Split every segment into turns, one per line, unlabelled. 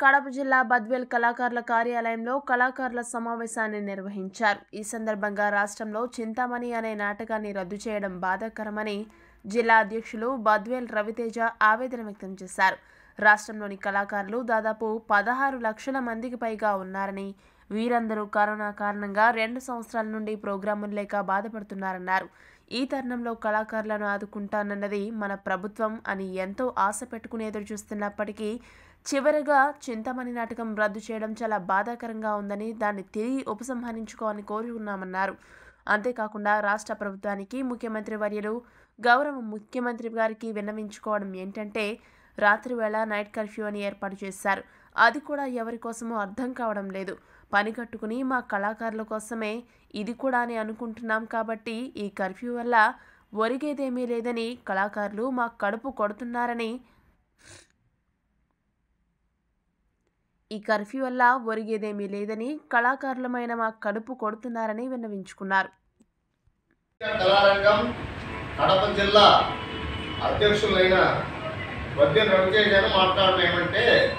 కడప జిల్లా బద్వేల్ కళాకారుల కార్యాలయంలో కళాకారుల సమావేశాన్ని నిర్వహించారు ఈ సందర్భంగా రాష్ట్రంలో చింతామణి అనే నాటకాన్ని రద్దు చేయడం బాధాకరమని జిల్లా అధ్యక్షులు బద్వేల్ రవితేజ ఆవేదన వ్యక్తం చేశారు రాష్ట్రంలోని కళాకారులు దాదాపు పదహారు లక్షల మందికి పైగా ఉన్నారని వీరందరూ కరోనా కారణంగా రెండు సంవత్సరాల నుండి ప్రోగ్రాములు లేక బాధపడుతున్నారన్నారు ఈ తరుణంలో కళాకారులను ఆదుకుంటానన్నది మన ప్రభుత్వం అని ఎంతో ఆశ పెట్టుకుని ఎదురు చూస్తున్నప్పటికీ చివరగా చింతమణి నాటకం రద్దు చేయడం చాలా బాధాకరంగా ఉందని దాన్ని తిరిగి ఉపసంహరించుకోవాలని కోరుకున్నామన్నారు అంతేకాకుండా రాష్ట్ర ప్రభుత్వానికి ముఖ్యమంత్రి వర్యులు గౌరవ ముఖ్యమంత్రి గారికి విన్నవించుకోవడం ఏంటంటే రాత్రి వేళ నైట్ కర్ఫ్యూ అని ఏర్పాటు చేశారు అది కూడా ఎవరి కోసమో అర్థం కావడం లేదు పని కట్టుకుని మా కళాకారుల కోసమే ఇది కూడా అని అనుకుంటున్నాం కాబట్టి ఈ కర్ఫ్యూ వల్ల ఒరిగేదేమీ లేదని కళాకారులు మా కడుపు కొడుతున్నారని ఈ కర్ఫ్యూ వల్ల ఒరిగేదేమీ లేదని కళాకారులమైన మా కడుపు కొడుతున్నారని విన్నవించుకున్నారు
కళారంగం కడప జిల్లా అధ్యక్షులైన వద్య రవితేజ గారు మాట్లాడడం ఏమంటే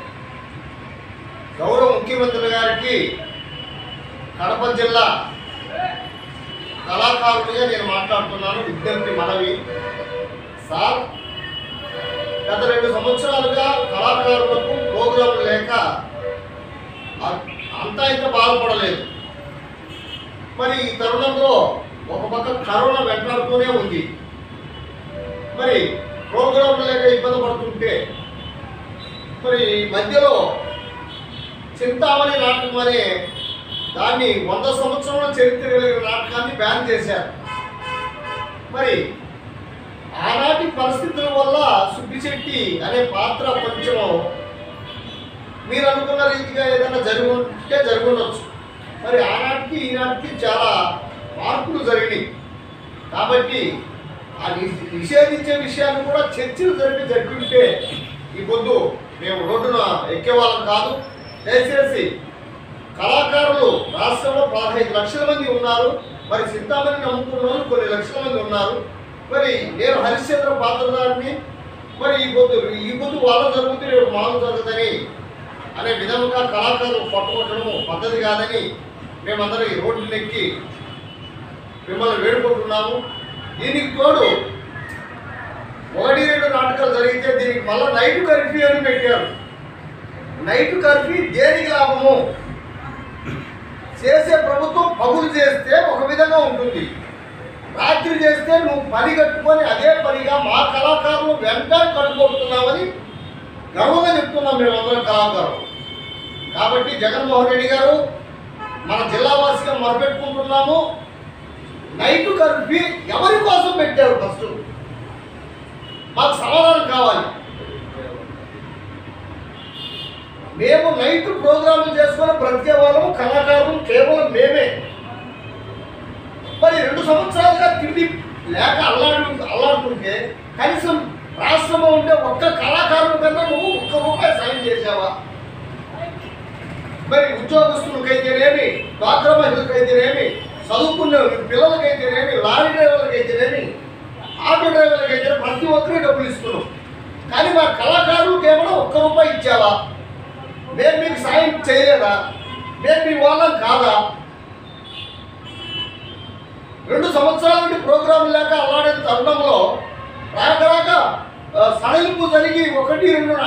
గౌరవ ముఖ్యమంత్రి గారికి కడప జిల్లా కళాకారుడిగా నేను మాట్లాడుతున్నాను విద్యార్థి మనవి సార్ గత రెండు సంవత్సరాలుగా కళాకారులకు ప్రోగ్రాంలు లేక అ- అంతా ఇంత బాధపడలేదు మరి ఈ తరుణంలో ఒక పక్క కరోనా వెంటాడుతూనే ఉంది మరి ప్రోగ్రాంలు లేక ఇబ్బంది పడుతుంటే మరి మధ్యలో చింతామణి నాటకం అనే దాన్ని వంద సంవత్సరాల చరిత్ర కలిగిన నాటకాన్ని బ్యాన్ చేశారు మరి ఆనాటి పరిస్థితుల వల్ల సుబ్బిశెట్టి అనే పాత్ర కొంచెం మీరు అనుకున్న రీతిగా ఏదైనా జరిగి ఉంటే జరిగి ఉండొచ్చు మరి ఆనాటికి ఈనాటికి చాలా మార్పులు జరిగినాయి కాబట్టి ఆ ని- నిషేధించే విషయాన్ని కూడా చర్చలు జరిపి జరుపుంటే ఈ పొద్దు మేము రోడ్డున ఎక్కేవాళ్ళం కాదు దయచేసి కళాకారులు రాష్ట్రంలో పదహైదు లక్షల మంది ఉన్నారు మరి చింతామణి నమ్ముకున్న వాళ్ళు కొన్ని లక్షల మంది ఉన్నారు మరి నేను హరిశ్చంద్ర పాత్రదారిని మరి ఈ పొద్దు ఈ పొద్దు వాళ్ళ జరుగుతుంది రేపు మాకు జరుగుతుందని అనే విధముగా కళాకారులు పట్టుకోవడం పద్ధతి కాదని మేమందరం ఈ రోడ్డు ఎక్కి మిమ్మల్ని వేడుకుంటున్నాము దీనికి తోడు ఒకటి రెండు నాటకాలు జరిగితే దీనికి మళ్ళీ నైట్ కర్ఫ్యూ అని పెట్టారు నైట్ కర్ఫ్యూ దేనికి లాభము చేసే ప్రభుత్వం పగులు చేస్తే ఒక విధంగా ఉంటుంది రాత్రి చేస్తే నువ్వు పని కట్టుకొని అదే పనిగా మా కళాకారులు వెంటనే కట్టుకుంటున్నామని గర్వంగా చెప్తున్నాం మేమందరం కళాకారులు కాబట్టి జగన్మోహన్ రెడ్డి గారు మన జిల్లా వాసిగా మొరపెట్టుకుంటున్నాము నైట్ కర్ఫ్యూ ఎవరి కోసం పెట్టారు ఫస్ట్ మాకు సమాధానం కావాలి మేము నైట్ ప్రోగ్రాములు చేసుకొని బ్రతికే వాళ్ళము కళాకారులు కేవలం మేమే మరి రెండు సంవత్సరాలుగా తిండి లేక అల్లాడు అల్లాడుతుంటే కనీసం రాష్ట్రంలో ఉండే ఒక్క కళాకారుల కన్నా నువ్వు ఒక్క రూపాయి సాయం చేసావా మరి ఉద్యోగస్తులకైతేనేమి డ్వాక్రా మహిళలకైతేనేమి చదువుకున్న పిల్లలకైతేనేమి లారీ డ్రైవర్లకైతేనేమి ఆటో డ్రైవర్లకైతే ప్రతి ఒక్కరికి డబ్బులు ఇస్తున్నాం కానీ మా కళాకారులు కేవలం ఒక్క రూపాయి ఇచ్చావా మేము మీకు సాయం చేయలేదా మేము మీ వాళ్ళం కాదా రెండు సంవత్సరాల నుండి ప్రోగ్రాం లేక అల్లాడిన తరుణంలో రాక రాక ఆ, సడలింపు జరిగి ఒకటి రెండు